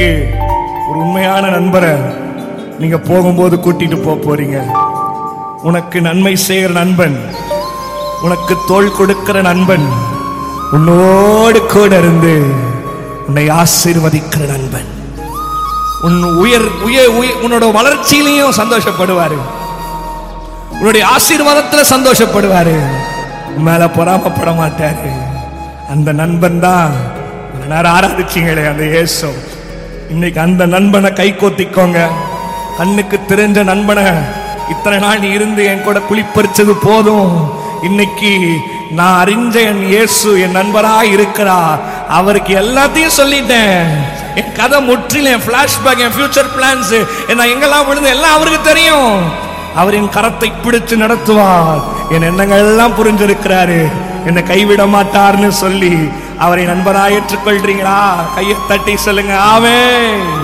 இன்னைக்கு ஒரு உண்மையான நண்பரை நீங்க போகும்போது கூட்டிட்டு போக போறீங்க உனக்கு நன்மை செய்கிற நண்பன் உனக்கு தோள் கொடுக்கிற நண்பன் உன்னோடு கூட இருந்து உன்னை ஆசீர்வதிக்கிற நண்பன் உன் உயர் உயர் உய- உன்னோட வளர்ச்சியிலையும் சந்தோஷப்படுவாரு உன்னுடைய ஆசீர்வாதத்துல சந்தோஷப்படுவாரு உன் மேல பொறாமப்பட மாட்டாரு அந்த நண்பன் தான் இவ்வளவு நேரம் ஆராதிச்சீங்களே அந்த இயேசு இன்னைக்கு அந்த நண்பனை கை கோத்திக்கோங்க கண்ணுக்கு தெரிஞ்ச நண்பனை இத்தனை நாள் நீ இருந்து என் கூட குளிப்பறிச்சது போதும் இன்னைக்கு நான் அறிஞ்ச என் இயேசு என் நண்பராய் இருக்கிறா அவருக்கு எல்லாத்தையும் சொல்லிட்டேன் என் கதை முற்றிலும் என் பிளாஷ்பேக் என் ஃபியூச்சர் பிளான்ஸ் நான் எங்கெல்லாம் விழுந்து எல்லாம் அவருக்கு தெரியும் அவர் என் கரத்தை பிடிச்சு நடத்துவார் என் எண்ணங்கள் எல்லாம் புரிஞ்சிருக்கிறாரு என்னை கைவிட மாட்டார்னு சொல்லி அவரை நண்பராய் ஏற்றுக்கொள்றீங்களா கையை தட்டி சொல்லுங்க ஆமே